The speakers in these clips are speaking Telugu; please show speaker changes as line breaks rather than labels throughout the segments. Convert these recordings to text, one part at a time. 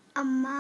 అమ్మా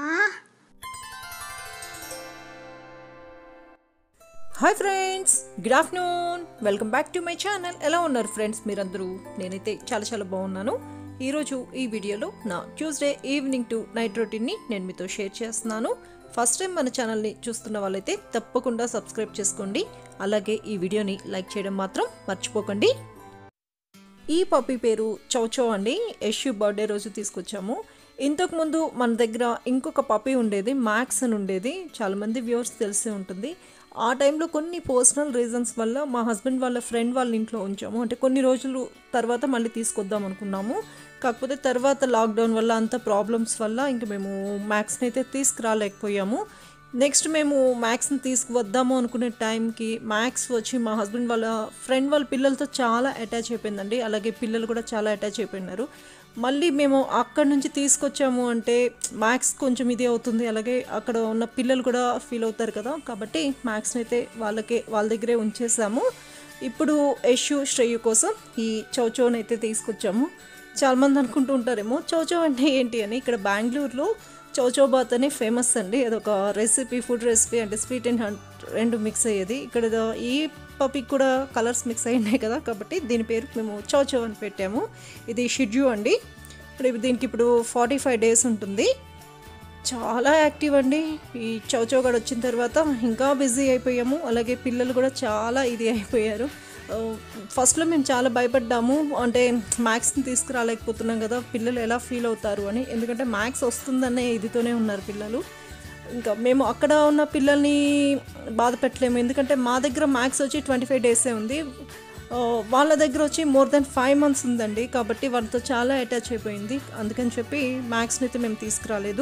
hi friends good afternoon welcome back to my channel ఎలా ఉన్నారు ఫ్రెండ్స్ మీరందరూ నేనైతే చాలా చాలా బాగున్నాను ఈరోజు ఈ వీడియోలో నా ట్యూస్డే ఈవినింగ్ టు నైట్ రొటీన్ని నేను మీతో షేర్ చేస్తున్నాను ఫస్ట్ టైం మన ఛానల్ని చూస్తున్న వాళ్ళైతే తప్పకుండా సబ్స్క్రైబ్ చేసుకోండి అలాగే ఈ వీడియోని లైక్ చేయడం మాత్రం మర్చిపోకండి ఈ పప్పి పేరు చౌచౌ అండి యశ్యూ బర్త్డే రోజు తీసుకొచ్చాము ఇంతకుముందు మన దగ్గర ఇంకొక పప్పి ఉండేది మ్యాక్స్ అని ఉండేది చాలామంది వ్యూవర్స్ తెలిసే ఉంటుంది ఆ టైంలో కొన్ని పర్సనల్ రీజన్స్ వల్ల మా హస్బెండ్ వాళ్ళ ఫ్రెండ్ వాళ్ళ ఇంట్లో ఉంచాము అంటే కొన్ని రోజులు తర్వాత మళ్ళీ తీసుకొద్దాం అనుకున్నాము కాకపోతే తర్వాత లాక్డౌన్ వల్ల అంత ప్రాబ్లమ్స్ వల్ల ఇంక మేము మ్యాక్స్ని అయితే తీసుకురాలేకపోయాము నెక్స్ట్ మేము మ్యాక్స్ని తీసుకువద్దాము అనుకునే టైంకి మ్యాక్స్ వచ్చి మా హస్బెండ్ వాళ్ళ ఫ్రెండ్ వాళ్ళ పిల్లలతో చాలా అటాచ్ అయిపోయిందండి అలాగే పిల్లలు కూడా చాలా అటాచ్ అయిపోయినారు మళ్ళీ మేము అక్కడి నుంచి తీసుకొచ్చాము అంటే మ్యాక్స్ కొంచెం ఇది అవుతుంది అలాగే అక్కడ ఉన్న పిల్లలు కూడా ఫీల్ అవుతారు కదా కాబట్టి మ్యాక్స్ని అయితే వాళ్ళకే వాళ్ళ దగ్గరే ఉంచేసాము ఇప్పుడు యశు శ్రేయు కోసం ఈ చౌచౌని అయితే తీసుకొచ్చాము చాలామంది అనుకుంటూ ఉంటారేమో చౌచౌ అంటే ఏంటి అని ఇక్కడ బెంగళూరులో చౌచౌబాత్ అని ఫేమస్ అండి అదొక రెసిపీ ఫుడ్ రెసిపీ అంటే స్వీట్ అండ్ హాట్ రెండు మిక్స్ అయ్యేది ఇక్కడ ఇదో- ఈ పప్పికి కూడా కలర్స్ మిక్స్ అయి ఉన్నాయి కదా కాబట్టి దీని పేరు మేము చౌచౌ అని పెట్టాము ఇది షిడ్యూ అండి ఇప్పుడు దీనికి ఇప్పుడు ఫార్టీ ఫైవ్ డేస్ ఉంటుంది చాలా యాక్టివ్ అండి ఈ చౌచౌగడ్ వచ్చిన తర్వాత ఇంకా బిజీ అయిపోయాము అలాగే పిల్లలు కూడా చాలా ఇది అయిపోయారు ఆ, ఫస్ట్లో మేము చాలా భయపడ్డాము అంటే మ్యాథ్స్ని తీసుకురాలేకపోతున్నాం కదా పిల్లలు ఎలా ఫీల్ అవుతారు అని ఎందుకంటే మ్యాథ్స్ వస్తుందనే ఇదితోనే ఉన్నారు పిల్లలు ఇంకా మేము అక్కడ ఉన్న పిల్లల్ని బాధ పెట్టలేము ఎందుకంటే మా దగ్గర మ్యాథ్స్ వచ్చి ట్వంటీ ఫైవ్ డేసే ఉంది ఆ, వాళ్ళ దగ్గర వచ్చి మోర్ దెన్ ఫైవ్ మంత్స్ ఉందండి కాబట్టి వాళ్ళతో చాలా అటాచ్ అయిపోయింది అందుకని చెప్పి మ్యాథ్స్ని అయితే మేము తీసుకురాలేదు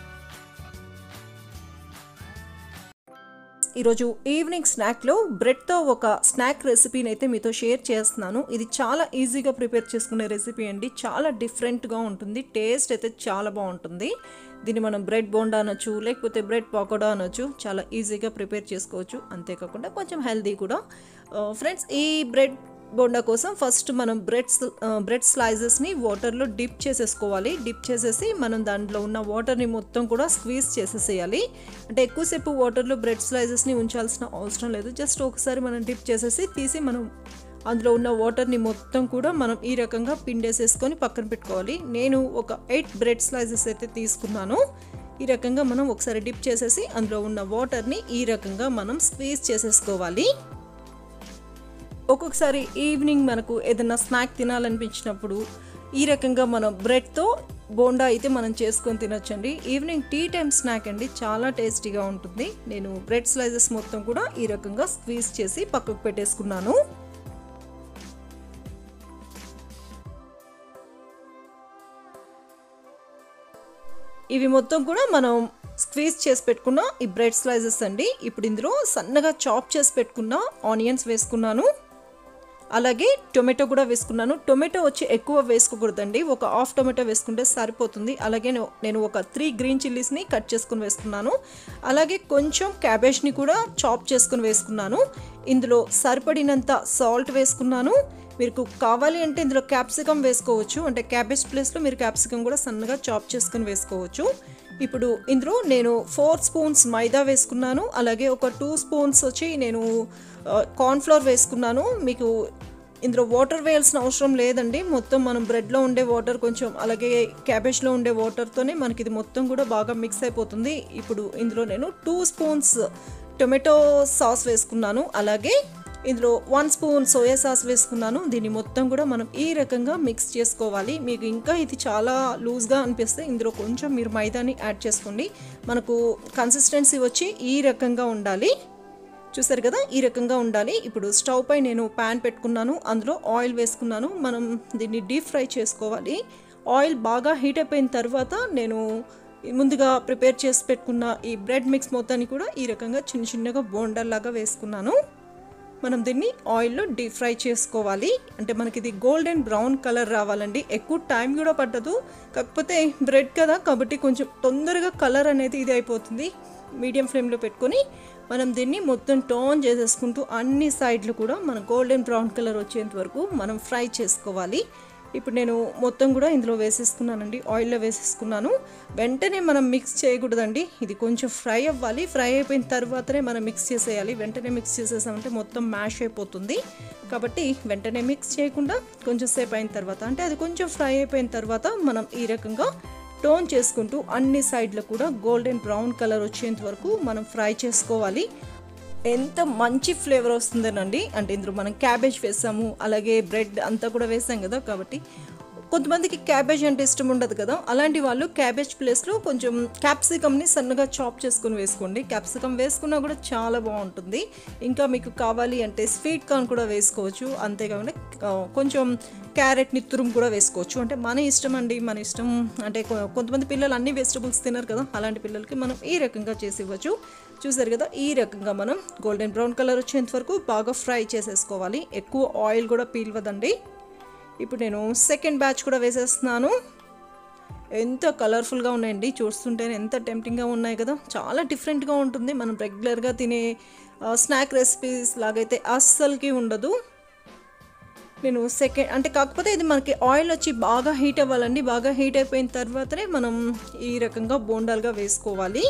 ఈరోజు ఈవినింగ్ స్నాక్లో బ్రెడ్తో ఒక స్నాక్ రెసిపీని అయితే మీతో షేర్ చేస్తున్నాను ఇది చాలా ఈజీగా ప్రిపేర్ చేసుకునే రెసిపీ అండి చాలా డిఫరెంట్గా ఉంటుంది టేస్ట్ అయితే చాలా బాగుంటుంది దీన్ని మనం బ్రెడ్ బోండా అనొచ్చు లేకపోతే బ్రెడ్ పకోడా అనొచ్చు చాలా ఈజీగా ప్రిపేర్ చేసుకోవచ్చు అంతేకాకుండా కొంచెం హెల్దీ కూడా ఫ్రెండ్స్ ఈ బ్రెడ్ బోండా కోసం ఫస్ట్ మనం బ్రెడ్ బ్రెడ్ స్లైజెస్ని వాటర్లో డిప్ చేసేసుకోవాలి డిప్ చేసేసి మనం దాంట్లో ఉన్న వాటర్ని మొత్తం కూడా స్క్వీజ్ చేసేసేయాలి అంటే ఎక్కువసేపు వాటర్లో బ్రెడ్ స్లైజెస్ని ఉంచాల్సిన అవసరం లేదు జస్ట్ ఒకసారి మనం డిప్ చేసేసి తీసి మనం అందులో ఉన్న వాటర్ని మొత్తం కూడా మనం ఈ రకంగా పిండేసేసుకొని పక్కన పెట్టుకోవాలి నేను ఒక ఎయిట్ బ్రెడ్ స్లైజెస్ అయితే తీసుకున్నాను ఈ రకంగా మనం ఒకసారి డిప్ చేసేసి అందులో ఉన్న వాటర్ని ఈ రకంగా మనం స్క్వీజ్ చేసేసుకోవాలి ఒక్కొక్కసారి ఈవినింగ్ మనకు ఏదైనా స్నాక్ తినాలనిపించినప్పుడు ఈ రకంగా మనం బ్రెడ్తో బోండా అయితే మనం చేసుకొని తినొచ్చండి ఈవినింగ్ టీ టైం స్నాక్ అండి చాలా టేస్టీగా ఉంటుంది నేను బ్రెడ్ స్లైసెస్ మొత్తం కూడా ఈ రకంగా స్క్వీజ్ చేసి పక్కకు పెట్టేసుకున్నాను ఇవి మొత్తం కూడా మనం స్క్వీజ్ చేసి పెట్టుకున్న ఈ బ్రెడ్ స్లైసెస్ అండి ఇప్పుడు ఇందులో సన్నగా చాప్ చేసి పెట్టుకున్న ఆనియన్స్ వేసుకున్నాను అలాగే టొమాటో కూడా వేసుకున్నాను టొమాటో వచ్చి ఎక్కువ వేసుకోకూడదండి ఒక హాఫ్ టొమాటో వేసుకుంటే సరిపోతుంది అలాగే నే- నేను ఒక త్రీ గ్రీన్ చిల్లీస్ని కట్ చేసుకుని వేసుకున్నాను అలాగే కొంచెం క్యాబేజ్ని కూడా చాప్ చేసుకుని వేసుకున్నాను ఇందులో సరిపడినంత సాల్ట్ వేసుకున్నాను మీకు కావాలి అంటే ఇందులో క్యాప్సికమ్ వేసుకోవచ్చు అంటే క్యాబేజ్ ప్లేస్లో మీరు క్యాప్సికమ్ కూడా సన్నగా చాప్ చేసుకుని వేసుకోవచ్చు ఇప్పుడు ఇందులో నేను ఫోర్ స్పూన్స్ మైదా వేసుకున్నాను అలాగే ఒక టూ స్పూన్స్ వచ్చి నేను కార్న్ఫ్లోర్ వేసుకున్నాను మీకు ఇందులో వాటర్ వేయాల్సిన అవసరం లేదండి మొత్తం మనం బ్రెడ్లో ఉండే వాటర్ కొంచెం అలాగే క్యాబేజ్లో ఉండే వాటర్తోనే మనకి ఇది మొత్తం కూడా బాగా మిక్స్ అయిపోతుంది ఇప్పుడు ఇందులో నేను టూ స్పూన్స్ టొమాటో సాస్ వేసుకున్నాను అలాగే ఇందులో వన్ స్పూన్ సోయా సాస్ వేసుకున్నాను దీన్ని మొత్తం కూడా మనం ఈ రకంగా మిక్స్ చేసుకోవాలి మీకు ఇంకా ఇది చాలా లూజ్గా అనిపిస్తే ఇందులో కొంచెం మీరు మైదాని యాడ్ చేసుకోండి మనకు కన్సిస్టెన్సీ వచ్చి ఈ రకంగా ఉండాలి చూసారు కదా ఈ రకంగా ఉండాలి ఇప్పుడు స్టవ్ పై నేను ప్యాన్ పెట్టుకున్నాను అందులో ఆయిల్ వేసుకున్నాను మనం దీన్ని డీప్ ఫ్రై చేసుకోవాలి ఆయిల్ బాగా హీట్ అయిపోయిన తర్వాత నేను ముందుగా ప్రిపేర్ చేసి పెట్టుకున్న ఈ బ్రెడ్ మిక్స్ మొత్తాన్ని కూడా ఈ రకంగా చిన్న చిన్నగా బోండల్లాగా వేసుకున్నాను మనం దీన్ని ఆయిల్లో డీప్ ఫ్రై చేసుకోవాలి అంటే మనకి ఇది గోల్డెన్ బ్రౌన్ కలర్ రావాలండి ఎక్కువ టైం కూడా పట్టదు కాకపోతే బ్రెడ్ కదా కాబట్టి కొంచెం తొందరగా కలర్ అనేది ఇది అయిపోతుంది మీడియం ఫ్లేమ్లో పెట్టుకొని మనం దీన్ని మొత్తం టర్న్ చేసేసుకుంటూ అన్ని సైడ్లు కూడా మన గోల్డెన్ బ్రౌన్ కలర్ వచ్చేంత వరకు మనం ఫ్రై చేసుకోవాలి ఇప్పుడు నేను మొత్తం కూడా ఇందులో వేసేసుకున్నానండి ఆయిల్లో వేసేసుకున్నాను వెంటనే మనం మిక్స్ చేయకూడదండి ఇది కొంచెం ఫ్రై అవ్వాలి ఫ్రై అయిపోయిన తర్వాతనే మనం మిక్స్ చేసేయాలి వెంటనే మిక్స్ చేసేసామంటే మొత్తం మ్యాష్ అయిపోతుంది కాబట్టి వెంటనే మిక్స్ చేయకుండా కొంచెం సేపు అయిన తర్వాత అంటే అది కొంచెం ఫ్రై అయిపోయిన తర్వాత మనం ఈ రకంగా టోన్ చేసుకుంటూ అన్ని సైడ్లో కూడా గోల్డెన్ బ్రౌన్ కలర్ వచ్చేంత వరకు మనం ఫ్రై చేసుకోవాలి ఎంత మంచి ఫ్లేవర్ వస్తుందోనండి అంటే ఇందులో మనం క్యాబేజ్ వేసాము అలాగే బ్రెడ్ అంతా కూడా వేసాం కదా కాబట్టి కొంతమందికి క్యాబేజ్ అంటే ఇష్టం ఉండదు కదా అలాంటి వాళ్ళు క్యాబేజ్ ప్లేస్లో కొంచెం క్యాప్సికమ్ని సన్నగా చాప్ చేసుకుని వేసుకోండి క్యాప్సికమ్ వేసుకున్నా కూడా చాలా బాగుంటుంది ఇంకా మీకు కావాలి అంటే స్వీట్ కార్న్ కూడా వేసుకోవచ్చు అంతేకాకుండా ఆ, కొంచెం క్యారెట్ని తురుము కూడా వేసుకోవచ్చు అంటే మన ఇష్టం అండి మన ఇష్టం అంటే కొ- కొంతమంది పిల్లలు అన్ని వెజిటబుల్స్ తినరు కదా అలాంటి పిల్లలకి మనం ఈ రకంగా చేసి ఇవ్వచ్చు చూసారు కదా ఈ రకంగా మనం గోల్డెన్ బ్రౌన్ కలర్ వచ్చేంత వరకు బాగా ఫ్రై చేసేసుకోవాలి ఎక్కువ ఆయిల్ కూడా పీల్వదండి ఇప్పుడు నేను సెకండ్ బ్యాచ్ కూడా వేసేస్తున్నాను ఎంత కలర్ఫుల్గా ఉన్నాయండి చూస్తుంటేనే ఎంత టెంప్టింగ్గా ఉన్నాయి కదా చాలా డిఫరెంట్గా ఉంటుంది మనం రెగ్యులర్గా తినే స్నాక్ రెసిపీస్ లాగైతే అస్సలకి ఉండదు నేను సెకండ్ అంటే కాకపోతే ఇది మనకి ఆయిల్ వచ్చి బాగా హీట్ అవ్వాలండి బాగా హీట్ అయిపోయిన తర్వాతనే మనం ఈ రకంగా బోండాలుగా వేసుకోవాలి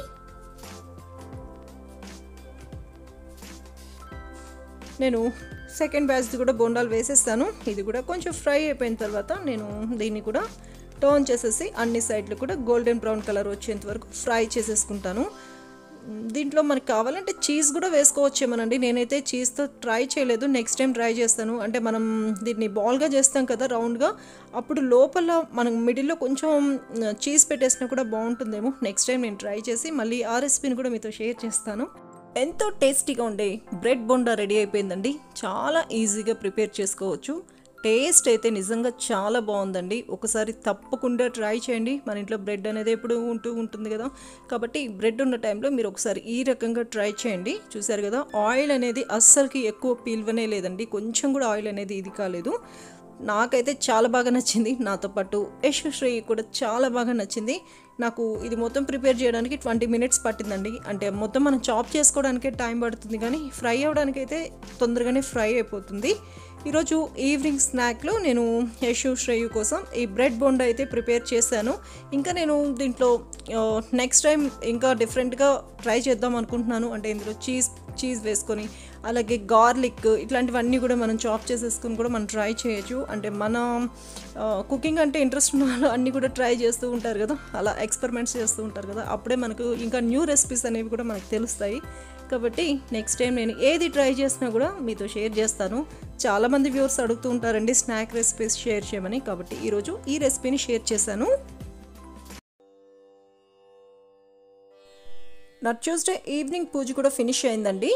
నేను సెకండ్ బ్యాచ్ది కూడా బోండాలు వేసేస్తాను ఇది కూడా కొంచెం ఫ్రై అయిపోయిన తర్వాత నేను దీన్ని కూడా టర్న్ చేసేసి అన్ని సైడ్లు కూడా గోల్డెన్ బ్రౌన్ కలర్ వచ్చేంత వరకు ఫ్రై చేసేసుకుంటాను మ్, దీంట్లో మనకి కావాలంటే చీజ్ కూడా వేసుకోవచ్చేమోనండి నేనైతే చీజ్తో ట్రై చేయలేదు నెక్స్ట్ టైం ట్రై చేస్తాను అంటే మనం దీన్ని బాల్గా చేస్తాం కదా రౌండ్గా అప్పుడు లోపల మనం మిడిల్లో కొంచెం చీజ్ పెట్టేసినా కూడా బాగుంటుందేమో నెక్స్ట్ టైం నేను ట్రై చేసి మళ్ళీ ఆ రెసిపీని కూడా మీతో షేర్ చేస్తాను ఎంతో టేస్టీగా ఉండే బ్రెడ్ బొండా రెడీ అయిపోయిందండి చాలా ఈజీగా ప్రిపేర్ చేసుకోవచ్చు టేస్ట్ అయితే నిజంగా చాలా బాగుందండి ఒకసారి తప్పకుండా ట్రై చేయండి మన ఇంట్లో బ్రెడ్ అనేది ఎప్పుడు ఉంటూ ఉంటుంది కదా కాబట్టి బ్రెడ్ ఉన్న టైంలో మీరు ఒకసారి ఈ రకంగా ట్రై చేయండి చూసారు కదా ఆయిల్ అనేది అస్సలకి ఎక్కువ పీల్వనే లేదండి కొంచెం కూడా ఆయిల్ అనేది ఇది కాలేదు నాకైతే చాలా బాగా నచ్చింది నాతో పాటు యశ్వశ్రీ కూడా చాలా బాగా నచ్చింది నాకు ఇది మొత్తం ప్రిపేర్ చేయడానికి ట్వంటీ మినిట్స్ పట్టిందండి అంటే మొత్తం మనం చాప్ చేసుకోవడానికే టైం పడుతుంది కానీ ఫ్రై అవ్వడానికి అయితే తొందరగానే ఫ్రై అయిపోతుంది ఈరోజు ఈవినింగ్ స్నాక్లో నేను యశు శ్రేయు కోసం ఈ బ్రెడ్ బొండా అయితే ప్రిపేర్ చేశాను ఇంకా నేను దీంట్లో నెక్స్ట్ టైం ఇంకా డిఫరెంట్గా ట్రై చేద్దాం అనుకుంటున్నాను అంటే ఇందులో చీజ్ చీజ్ వేసుకొని అలాగే గార్లిక్ ఇట్లాంటివన్నీ కూడా మనం చాప్ చేసేసుకొని కూడా మనం ట్రై చేయొచ్చు అంటే మన కుకింగ్ అంటే ఇంట్రెస్ట్ ఉన్న వాళ్ళు అన్నీ కూడా ట్రై చేస్తూ ఉంటారు కదా అలా ఎక్స్పెరిమెంట్స్ చేస్తూ ఉంటారు కదా అప్పుడే మనకు ఇంకా న్యూ రెసిపీస్ అనేవి కూడా మనకు తెలుస్తాయి కాబట్టి నెక్స్ట్ టైం నేను ఏది ట్రై చేసినా కూడా మీతో షేర్ చేస్తాను చాలామంది వ్యూవర్స్ అడుగుతూ ఉంటారండి స్నాక్ రెసిపీస్ షేర్ చేయమని కాబట్టి ఈరోజు ఈ రెసిపీని షేర్ చేశాను నా ట్యూస్డే ఈవినింగ్ పూజ కూడా ఫినిష్ అయిందండి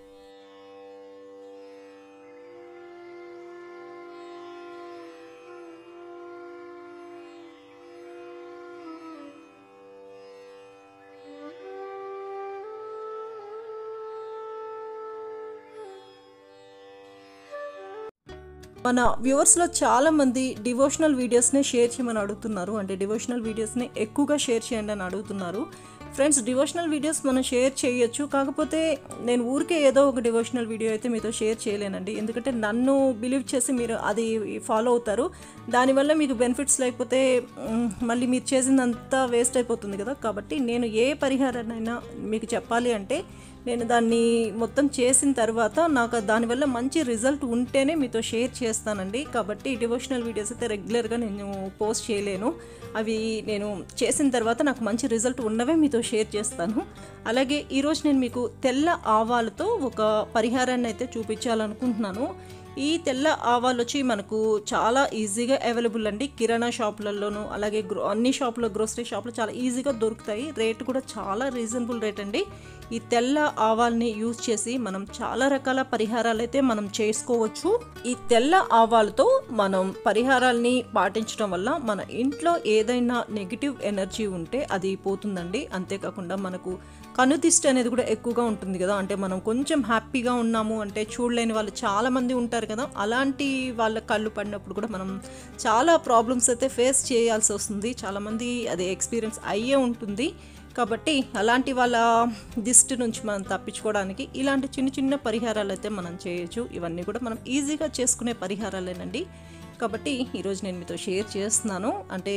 మన వ్యూవర్స్లో చాలా మంది డివోషనల్ వీడియోస్నే షేర్ చేయమని అడుగుతున్నారు అంటే డివోషనల్ వీడియోస్ని ఎక్కువగా షేర్ చేయండి అని అడుగుతున్నారు ఫ్రెండ్స్ డివోషనల్ వీడియోస్ మనం షేర్ చేయొచ్చు కాకపోతే నేను ఊరికే ఏదో ఒక డివోషనల్ వీడియో అయితే మీతో షేర్ చేయలేనండి ఎందుకంటే నన్ను బిలీవ్ చేసి మీరు అది ఫాలో అవుతారు దానివల్ల మీకు బెనిఫిట్స్ లేకపోతే మ్, మళ్ళీ మీరు చేసిందంతా వేస్ట్ అయిపోతుంది కదా కాబట్టి నేను ఏ పరిహారాన్నైనా మీకు చెప్పాలి అంటే నేను దాన్ని మొత్తం చేసిన తర్వాత నాకు దానివల్ల మంచి రిజల్ట్ ఉంటేనే మీతో షేర్ చేస్తానండి కాబట్టి డివోషనల్ వీడియోస్ అయితే రెగ్యులర్గా నేను పోస్ట్ చేయలేను అవి నేను చేసిన తర్వాత నాకు మంచి రిజల్ట్ ఉన్నవే మీతో షేర్ చేస్తాను అలాగే ఈరోజు నేను మీకు తెల్ల ఆవాలతో ఒక పరిహారాన్ని అయితే చూపించాలనుకుంటున్నాను ఈ తెల్ల ఆవాలు వచ్చి మనకు చాలా ఈజీగా అవైలబుల్ అండి కిరాణా షాపులలోను అలాగే గ్రో అన్ని షాపులో గ్రోసరీ షాపులో చాలా ఈజీగా దొరుకుతాయి రేట్ కూడా చాలా రీజనబుల్ రేట్ అండి ఈ తెల్ల ఆవాల్ని యూజ్ చేసి మనం చాలా రకాల పరిహారాలు అయితే మనం చేసుకోవచ్చు ఈ తెల్ల ఆవాలతో మనం పరిహారాల్ని పాటించడం వల్ల మన ఇంట్లో ఏదైనా నెగిటివ్ ఎనర్జీ ఉంటే అది పోతుందండి అంతేకాకుండా మనకు కనుదిష్టి అనేది కూడా ఎక్కువగా ఉంటుంది కదా అంటే మనం కొంచెం హ్యాపీగా ఉన్నాము అంటే చూడలేని వాళ్ళు చాలా మంది ఉంటారు కదా అలాంటి వాళ్ళ కళ్ళు పడినప్పుడు కూడా మనం చాలా ప్రాబ్లమ్స్ అయితే ఫేస్ చేయాల్సి వస్తుంది చాలామంది అది ఎక్స్పీరియన్స్ అయ్యే ఉంటుంది కాబట్టి అలాంటి వాళ్ళ దిష్టి నుంచి మనం తప్పించుకోవడానికి ఇలాంటి చిన్న చిన్న పరిహారాలు అయితే మనం చేయొచ్చు ఇవన్నీ కూడా మనం ఈజీగా చేసుకునే పరిహారాలేనండి కాబట్టి ఈరోజు నేను మీతో షేర్ చేస్తున్నాను అంటే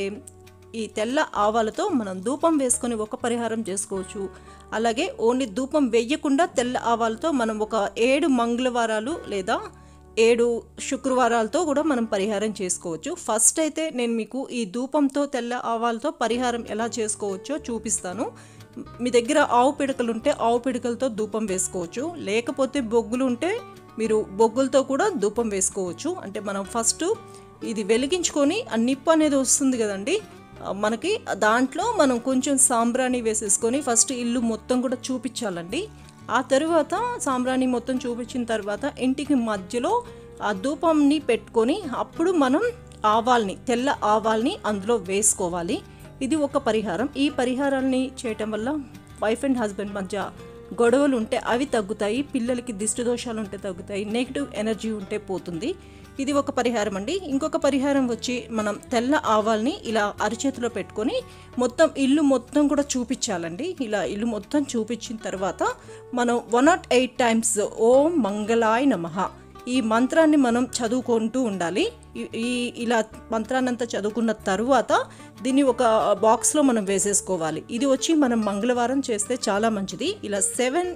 ఈ తెల్ల ఆవాలతో మనం ధూపం వేసుకొని ఒక పరిహారం చేసుకోవచ్చు అలాగే ఓన్లీ ధూపం వేయకుండా తెల్ల ఆవాలతో మనం ఒక ఏడు మంగళవారాలు లేదా ఏడు శుక్రవారాలతో కూడా మనం పరిహారం చేసుకోవచ్చు ఫస్ట్ అయితే నేను మీకు ఈ ధూపంతో తెల్ల ఆవాలతో పరిహారం ఎలా చేసుకోవచ్చో చూపిస్తాను మీ దగ్గర ఆవు పిడకలు ఉంటే ఆవు పిడకలతో ధూపం వేసుకోవచ్చు లేకపోతే బొగ్గులు ఉంటే మీరు బొగ్గులతో కూడా ధూపం వేసుకోవచ్చు అంటే మనం ఫస్ట్ ఇది వెలిగించుకొని ఆ నిప్పు అనేది వస్తుంది కదండి ఆ, మనకి దాంట్లో మనం కొంచెం సాంబ్రాణి వేసేసుకొని ఫస్ట్ ఇల్లు మొత్తం కూడా చూపించాలండి ఆ తర్వాత సాంబ్రాణి మొత్తం చూపించిన తర్వాత ఇంటికి మధ్యలో ఆ ధూపంని పెట్టుకొని అప్పుడు మనం ఆవాల్ని తెల్ల ఆవాల్ని అందులో వేసుకోవాలి ఇది ఒక పరిహారం ఈ పరిహారాన్ని చేయటం వల్ల వైఫ్ అండ్ హస్బెండ్ మధ్య గొడవలు ఉంటే అవి తగ్గుతాయి పిల్లలకి దిష్టి దోషాలు ఉంటే తగ్గుతాయి నెగిటివ్ ఎనర్జీ ఉంటే పోతుంది ఇది ఒక పరిహారం అండి ఇంకొక పరిహారం వచ్చి మనం తెల్ల ఆవాల్ని ఇలా అరిచేతిలో పెట్టుకొని మొత్తం ఇల్లు మొత్తం కూడా చూపించాలండి ఇలా ఇల్లు మొత్తం చూపించిన తర్వాత మనం వన్ నాట్ ఎయిట్ టైమ్స్ ఓం మంగళాయ నమః ఈ మంత్రాన్ని మనం చదువుకుంటూ ఉండాలి ఈ- ఈ ఇలా మంత్రాన్ని అంతా చదువుకున్న తరువాత దీన్ని ఒక బాక్స్లో మనం వేసేసుకోవాలి ఇది వచ్చి మనం మంగళవారం చేస్తే చాలా మంచిది ఇలా సెవెన్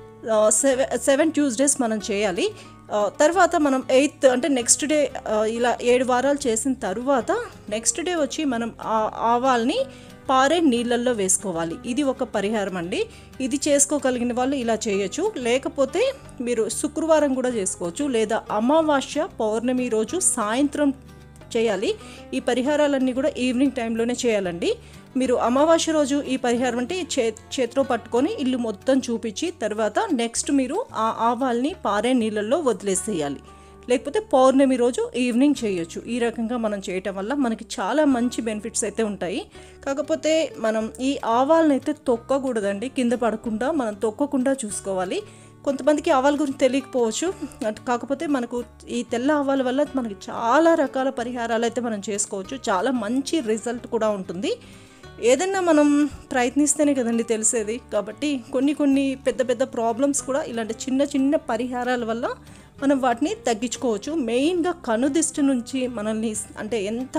సెవెన్ సెవెన్ ట్యూస్డేస్ మనం చేయాలి ఆ, తర్వాత మనం ఎయిత్ అంటే నెక్స్ట్ డే ఇలా ఏడు వారాలు చేసిన తరువాత నెక్స్ట్ డే వచ్చి మనం ఆ ఆవాల్ని పారే నీళ్ళల్లో వేసుకోవాలి ఇది ఒక పరిహారం అండి ఇది చేసుకోగలిగిన వాళ్ళు ఇలా చేయొచ్చు లేకపోతే మీరు శుక్రవారం కూడా చేసుకోవచ్చు లేదా అమావాస్య పౌర్ణమి రోజు సాయంత్రం చేయాలి ఈ పరిహారాలన్నీ కూడా ఈవినింగ్ టైంలోనే చేయాలండి మీరు అమావాస్య రోజు ఈ పరిహారం అంటే చే చేతిలో పట్టుకొని ఇల్లు మొత్తం చూపించి తర్వాత నెక్స్ట్ మీరు ఆ ఆవాల్ని పారే నీళ్ళల్లో వదిలేసేయాలి లేకపోతే పౌర్ణమి రోజు ఈవినింగ్ చేయొచ్చు ఈ రకంగా మనం చేయటం వల్ల మనకి చాలా మంచి బెనిఫిట్స్ అయితే ఉంటాయి కాకపోతే మనం ఈ ఆవాలను అయితే తొక్కకూడదండి కింద పడకుండా మనం తొక్కకుండా చూసుకోవాలి కొంతమందికి ఆవాల గురించి తెలియకపోవచ్చు అట్ కాకపోతే మనకు ఈ తెల్ల ఆవాల వల్ల మనకి చాలా రకాల పరిహారాలు అయితే మనం చేసుకోవచ్చు చాలా మంచి రిజల్ట్ కూడా ఉంటుంది ఏదైనా మనం ప్రయత్నిస్తేనే కదండి తెలిసేది కాబట్టి కొన్ని కొన్ని పెద్ద పెద్ద ప్రాబ్లమ్స్ కూడా ఇలాంటి చిన్న చిన్న పరిహారాల వల్ల మనం వాటిని తగ్గించుకోవచ్చు మెయిన్గా కనుదిష్టి నుంచి మనల్ని అంటే ఎంత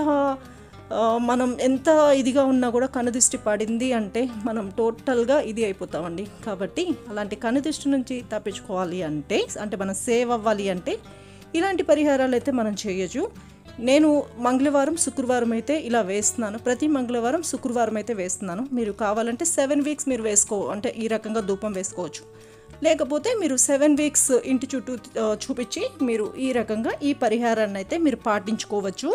ఆ, మనం ఎంత ఇదిగా ఉన్నా కూడా కనుదిష్టి పడింది అంటే మనం టోటల్గా ఇది అయిపోతామండి కాబట్టి అలాంటి కనుదిష్టి నుంచి తప్పించుకోవాలి అంటే అంటే మనం సేవ్ అవ్వాలి అంటే ఇలాంటి పరిహారాలు అయితే మనం చేయొచ్చు నేను మంగళవారం శుక్రవారం అయితే ఇలా వేస్తున్నాను ప్రతి మంగళవారం శుక్రవారం అయితే వేస్తున్నాను మీరు కావాలంటే సెవెన్ వీక్స్ మీరు వేసుకో అంటే ఈ రకంగా ధూపం వేసుకోవచ్చు లేకపోతే మీరు సెవెన్ వీక్స్ ఇంటి చుట్టూ ఆ, చూపించి మీరు ఈ రకంగా ఈ పరిహారాన్ని అయితే మీరు పాటించుకోవచ్చు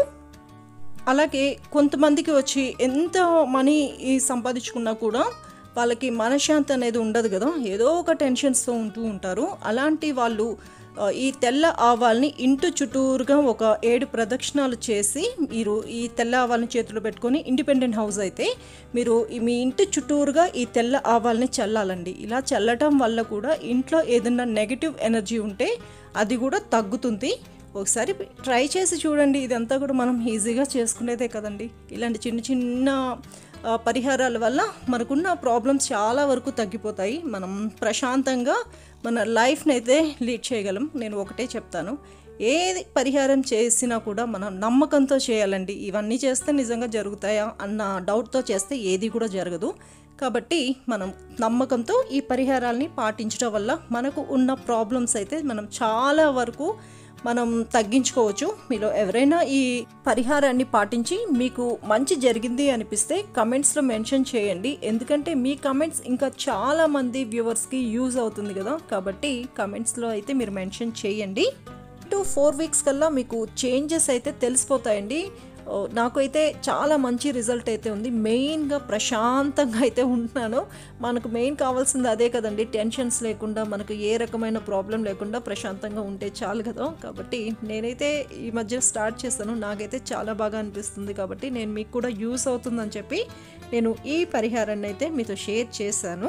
అలాగే కొంతమందికి వచ్చి ఎంత మనీ ఈ సంపాదించుకున్నా కూడా వాళ్ళకి మనశ్శాంతి అనేది ఉండదు కదా ఏదో ఒక టెన్షన్స్తో ఉంటూ ఉంటారు అలాంటి వాళ్ళు ఆ, ఈ తెల్ల ఆవాల్ని ఇంటి చుట్టూరుగా ఒక ఏడు ప్రదక్షిణాలు చేసి మీరు ఈ తెల్ల ఆవాల్ని చేతిలో పెట్టుకొని ఇండిపెండెంట్ హౌస్ అయితే మీరు ఈ మీ ఇంటి చుట్టూరుగా ఈ తెల్ల ఆవాల్ని చల్లాలండి ఇలా చల్లటం వల్ల కూడా ఇంట్లో ఏదైనా నెగిటివ్ ఎనర్జీ ఉంటే అది కూడా తగ్గుతుంది ఒకసారి ట్రై చేసి చూడండి ఇదంతా కూడా మనం ఈజీగా చేసుకునేదే కదండి ఇలాంటి చిన్న చిన్న ఆ, పరిహారాల వల్ల మనకున్న ప్రాబ్లమ్స్ చాలా వరకు తగ్గిపోతాయి మనం ప్రశాంతంగా మన లైఫ్ని అయితే లీడ్ చేయగలం నేను ఒకటే చెప్తాను ఏది పరిహారం చేసినా కూడా మనం నమ్మకంతో చేయాలండి ఇవన్నీ చేస్తే నిజంగా జరుగుతాయా అన్న డౌట్తో చేస్తే ఏది కూడా జరగదు కాబట్టి మనం నమ్మకంతో ఈ పరిహారాల్ని పాటించడం వల్ల మనకు ఉన్న ప్రాబ్లమ్స్ అయితే మనం చాలా వరకు మనం తగ్గించుకోవచ్చు మీలో ఎవరైనా ఈ పరిహారాన్ని పాటించి మీకు మంచి జరిగింది అనిపిస్తే కమెంట్స్లో మెన్షన్ చేయండి ఎందుకంటే మీ కమెంట్స్ ఇంకా చాలా మంది వ్యూవర్స్కి యూజ్ అవుతుంది కదా కాబట్టి కమెంట్స్లో అయితే మీరు మెన్షన్ చేయండి టు ఫోర్ వీక్స్ కల్లా మీకు చేంజెస్ అయితే తెలిసిపోతాయండి ఓ, నాకు అయితే చాలా మంచి రిజల్ట్ అయితే ఉంది మెయిన్గా ప్రశాంతంగా అయితే ఉంటున్నాను మనకు మెయిన్ కావాల్సింది అదే కదండి టెన్షన్స్ లేకుండా మనకు ఏ రకమైన ప్రాబ్లం లేకుండా ప్రశాంతంగా ఉంటే చాలు కదా కాబట్టి నేనైతే ఈ మధ్య స్టార్ట్ చేస్తాను నాకైతే చాలా బాగా అనిపిస్తుంది కాబట్టి నేను మీకు కూడా యూస్ అవుతుందని చెప్పి నేను ఈ పరిహారాన్ని అయితే మీతో షేర్ చేశాను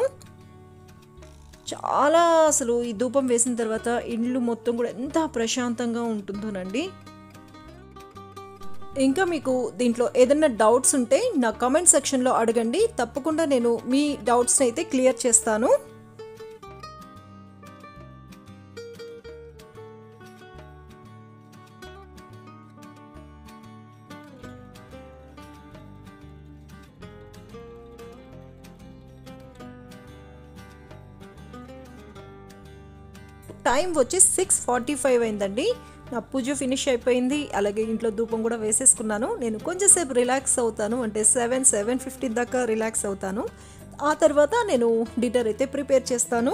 చాలా అసలు ఈ ధూపం వేసిన తర్వాత ఇండ్లు మొత్తం కూడా ఎంత ప్రశాంతంగా ఉంటుందోనండి ఇంకా మీకు దీంట్లో ఏదైనా డౌట్స్ ఉంటే నా కమెంట్ సెక్షన్లో అడగండి తప్పకుండా నేను మీ డౌట్స్ని అయితే క్లియర్ చేస్తాను టైం వచ్చి సిక్స్ ఫార్టీ ఫైవ్ అయిందండి నా పూజ ఫినిష్ అయిపోయింది అలాగే ఇంట్లో ధూపం కూడా వేసేసుకున్నాను నేను కొంచెంసేపు రిలాక్స్ అవుతాను అంటే సెవెన్ సెవెన్ ఫిఫ్టీన్ దాకా రిలాక్స్ అవుతాను ఆ తర్వాత నేను డిన్నర్ అయితే ప్రిపేర్ చేస్తాను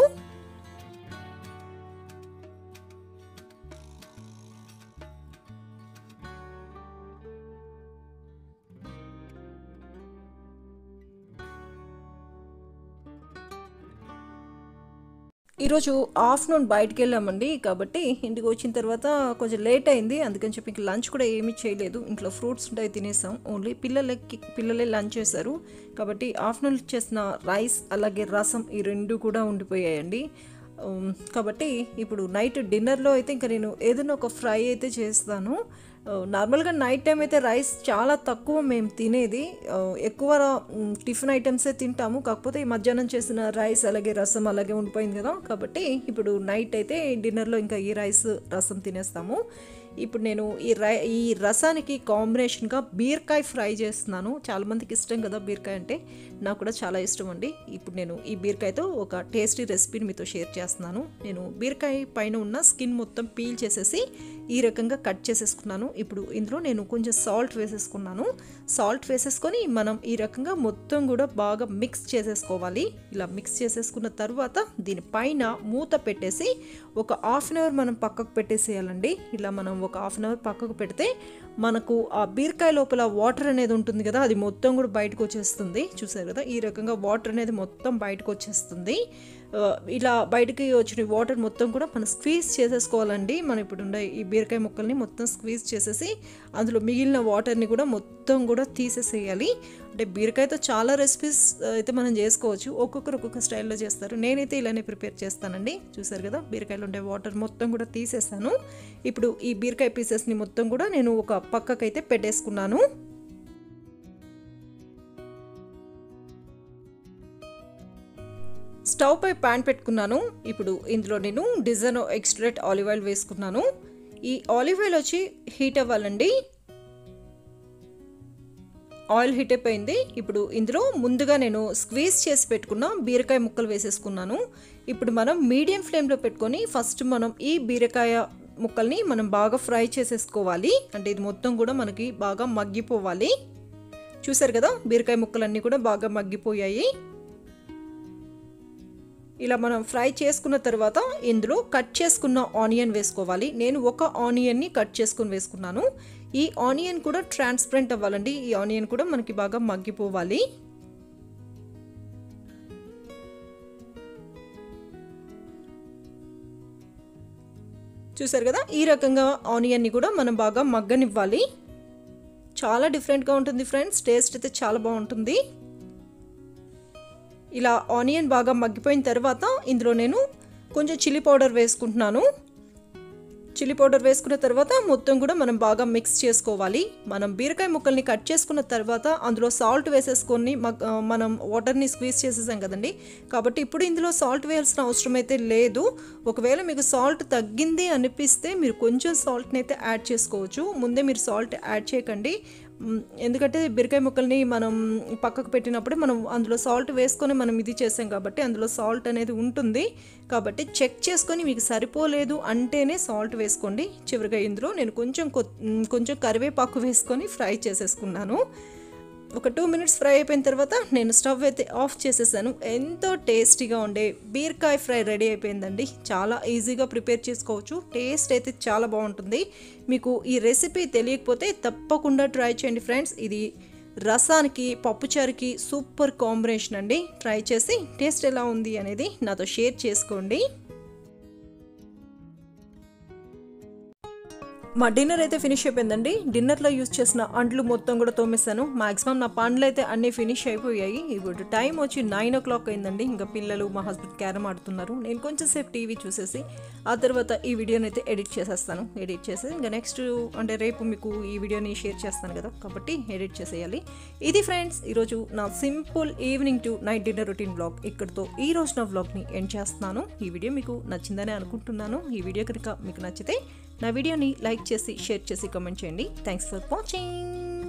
ఈరోజు ఆఫ్టర్నూన్ బయటకు వెళ్ళామండి కాబట్టి ఇంటికి వచ్చిన తర్వాత కొంచెం లేట్ అయింది అందుకని చెప్పి ఇంక లంచ్ కూడా ఏమీ చేయలేదు ఇంట్లో ఫ్రూట్స్ ఉంటాయి తినేసాం ఓన్లీ పిల్లలకి పిల్లలే లంచ్ చేశారు కాబట్టి ఆఫ్టర్నూన్ చేసిన రైస్ అలాగే రసం ఈ రెండు కూడా ఉండిపోయాయండి ఉమ్, కాబట్టి ఇప్పుడు నైట్ డిన్నర్లో అయితే ఇంకా నేను ఏదైనా ఒక ఫ్రై అయితే చేస్తాను ఆ, నార్మల్గా నైట్ టైం అయితే రైస్ చాలా తక్కువ మేము తినేది ఆ, ఎక్కువ మ్, టిఫిన్ ఐటమ్సే తింటాము కాకపోతే ఈ మధ్యాహ్నం చేసిన రైస్ అలాగే రసం అలాగే ఉండిపోయింది కదా కాబట్టి ఇప్పుడు నైట్ అయితే డిన్నర్లో ఇంకా ఈ రైస్ రసం తినేస్తాము ఇప్పుడు నేను ఈ రై ఈ రసానికి కాంబినేషన్గా బీరకాయ ఫ్రై చేస్తున్నాను చాలామందికి ఇష్టం కదా బీరకాయ అంటే నాకు కూడా చాలా ఇష్టం అండి ఇప్పుడు నేను ఈ బీరకాయతో ఒక టేస్టీ రెసిపీని మీతో షేర్ చేస్తున్నాను నేను బీరకాయ పైన ఉన్న స్కిన్ మొత్తం పీల్ చేసేసి ఈ రకంగా కట్ చేసేసుకున్నాను ఇప్పుడు ఇందులో నేను కొంచెం సాల్ట్ వేసేసుకున్నాను సాల్ట్ వేసేసుకొని మనం ఈ రకంగా మొత్తం కూడా బాగా మిక్స్ చేసేసుకోవాలి ఇలా మిక్స్ చేసేసుకున్న తర్వాత దీనిపైన మూత పెట్టేసి ఒక హాఫ్ అన్ అవర్ మనం పక్కకు పెట్టేసేయాలండి ఇలా మనం ఒక హాఫ్ అన్ అవర్ పక్కకు పెడితే మనకు ఆ బీరకాయ లోపల వాటర్ అనేది ఉంటుంది కదా అది మొత్తం కూడా బయటకు వచ్చేస్తుంది చూసారు కదా ఈ రకంగా వాటర్ అనేది మొత్తం బయటకు వచ్చేస్తుంది ఆ, ఇలా బయటకి వచ్చిన వాటర్ మొత్తం కూడా మనం స్క్వీజ్ చేసేసుకోవాలండి మనం ఇప్పుడు ఉండే ఈ బీరకాయ ముక్కల్ని మొత్తం స్క్వీజ్ చేసేసి అందులో మిగిలిన వాటర్ని కూడా మొత్తం కూడా తీసేసేయాలి అంటే బీరకాయతో చాలా రెసిపీస్ అయితే మనం చేసుకోవచ్చు ఒక్కొక్కరు ఒక్కొక్క స్టైల్లో చేస్తారు నేనైతే ఇలానే ప్రిపేర్ చేస్తానండి చూసారు కదా బీరకాయలో ఉండే వాటర్ మొత్తం కూడా తీసేసాను ఇప్పుడు ఈ బీరకాయ పీసెస్ని మొత్తం కూడా నేను ఒక పక్కకైతే పెట్టేసుకున్నాను స్టవ్ పై ప్యాన్ పెట్టుకున్నాను ఇప్పుడు ఇందులో నేను డిజైన్ ఎక్స్ట్రేట్ ఆలివ్ ఆయిల్ వేసుకున్నాను ఈ ఆలివ్ ఆయిల్ వచ్చి హీట్ అవ్వాలండి ఆయిల్ హీట్ అయిపోయింది ఇప్పుడు ఇందులో ముందుగా నేను స్క్వీజ్ చేసి పెట్టుకున్న బీరకాయ ముక్కలు వేసేసుకున్నాను ఇప్పుడు మనం మీడియం ఫ్లేమ్లో పెట్టుకొని ఫస్ట్ మనం ఈ బీరకాయ ముక్కల్ని మనం బాగా ఫ్రై చేసేసుకోవాలి అంటే ఇది మొత్తం కూడా మనకి బాగా మగ్గిపోవాలి చూసారు కదా బీరకాయ ముక్కలన్నీ కూడా బాగా మగ్గిపోయాయి ఇలా మనం ఫ్రై చేసుకున్న తర్వాత ఇందులో కట్ చేసుకున్న ఆనియన్ వేసుకోవాలి నేను ఒక ఆనియన్ని కట్ చేసుకుని వేసుకున్నాను ఈ ఆనియన్ కూడా ట్రాన్స్పరెంట్ అవ్వాలండి ఈ ఆనియన్ కూడా మనకి బాగా మగ్గిపోవాలి చూసారు కదా ఈ రకంగా ఆనియన్ని కూడా మనం బాగా మగ్గనివ్వాలి చాలా డిఫరెంట్గా ఉంటుంది ఫ్రెండ్స్ టేస్ట్ అయితే చాలా బాగుంటుంది ఇలా ఆనియన్ బాగా మగ్గిపోయిన తర్వాత ఇందులో నేను కొంచెం చిల్లీ పౌడర్ వేసుకుంటున్నాను చిల్లీ పౌడర్ వేసుకున్న తర్వాత మొత్తం కూడా మనం బాగా మిక్స్ చేసుకోవాలి మనం బీరకాయ ముక్కల్ని కట్ చేసుకున్న తర్వాత అందులో సాల్ట్ వేసేసుకొని మగ్- ఆ, మనం వాటర్ని స్క్వీజ్ చేసేసాం కదండి కాబట్టి ఇప్పుడు ఇందులో సాల్ట్ వేయాల్సిన అవసరం అయితే లేదు ఒకవేళ మీకు సాల్ట్ తగ్గింది అనిపిస్తే మీరు కొంచెం సాల్ట్ని అయితే యాడ్ చేసుకోవచ్చు ముందే మీరు సాల్ట్ యాడ్ చేయకండి మ్, ఎందుకంటే బీరకాయ ముక్కల్ని మనం పక్కకు పెట్టినప్పుడు మనం అందులో సాల్ట్ వేసుకొని మనం ఇది చేసాం కాబట్టి అందులో సాల్ట్ అనేది ఉంటుంది కాబట్టి చెక్ చేసుకొని మీకు సరిపోలేదు అంటేనే సాల్ట్ వేసుకోండి చివరిగా ఇందులో నేను కొంచెం కొ- మ్, కొంచెం కరివేపాకు వేసుకొని ఫ్రై చేసేసుకున్నాను ఒక టూ మినిట్స్ ఫ్రై అయిపోయిన తర్వాత నేను స్టవ్ అయితే ఆఫ్ చేసేసాను ఎంతో టేస్టీగా ఉండే బీరకాయ ఫ్రై రెడీ అయిపోయిందండి చాలా ఈజీగా ప్రిపేర్ చేసుకోవచ్చు టేస్ట్ అయితే చాలా బాగుంటుంది మీకు ఈ రెసిపీ తెలియకపోతే తప్పకుండా ట్రై చేయండి ఫ్రెండ్స్ ఇది రసానికి పప్పుచారుకి సూపర్ కాంబినేషన్ అండి ట్రై చేసి టేస్ట్ ఎలా ఉంది అనేది నాతో షేర్ చేసుకోండి మా డిన్నర్ అయితే ఫినిష్ అయిపోయిందండి డిన్నర్లో యూస్ చేసిన అంట్లు మొత్తం కూడా తోమేశాను మాక్సిమం నా పండ్లు అయితే అన్నీ ఫినిష్ అయిపోయాయి ఇప్పుడు టైం వచ్చి నైన్ ఓ క్లాక్ అయిందండి ఇంకా పిల్లలు మా హస్బెండ్ క్యారమ్ ఆడుతున్నారు నేను కొంచెం సేపు టీవీ చూసేసి ఆ తర్వాత ఈ వీడియోని అయితే ఎడిట్ చేసేస్తాను ఎడిట్ చేసి ఇంకా నెక్స్ట్ అంటే రేపు మీకు ఈ వీడియోని షేర్ చేస్తాను కదా కాబట్టి ఎడిట్ చేసేయాలి ఇది ఫ్రెండ్స్ ఈరోజు నా simple evening to night dinner routine blog ఇక్కడితో ఈ రోజు నా బ్లాగ్ని ఎండ్ చేస్తున్నాను ఈ వీడియో మీకు నచ్చిందని అనుకుంటున్నాను ఈ వీడియో కనుక మీకు నచ్చితే నా వీడియోని లైక్ చేసి షేర్ చేసి కామెంట్ చేయండి థ్యాంక్స్ ఫర్ వాచింగ్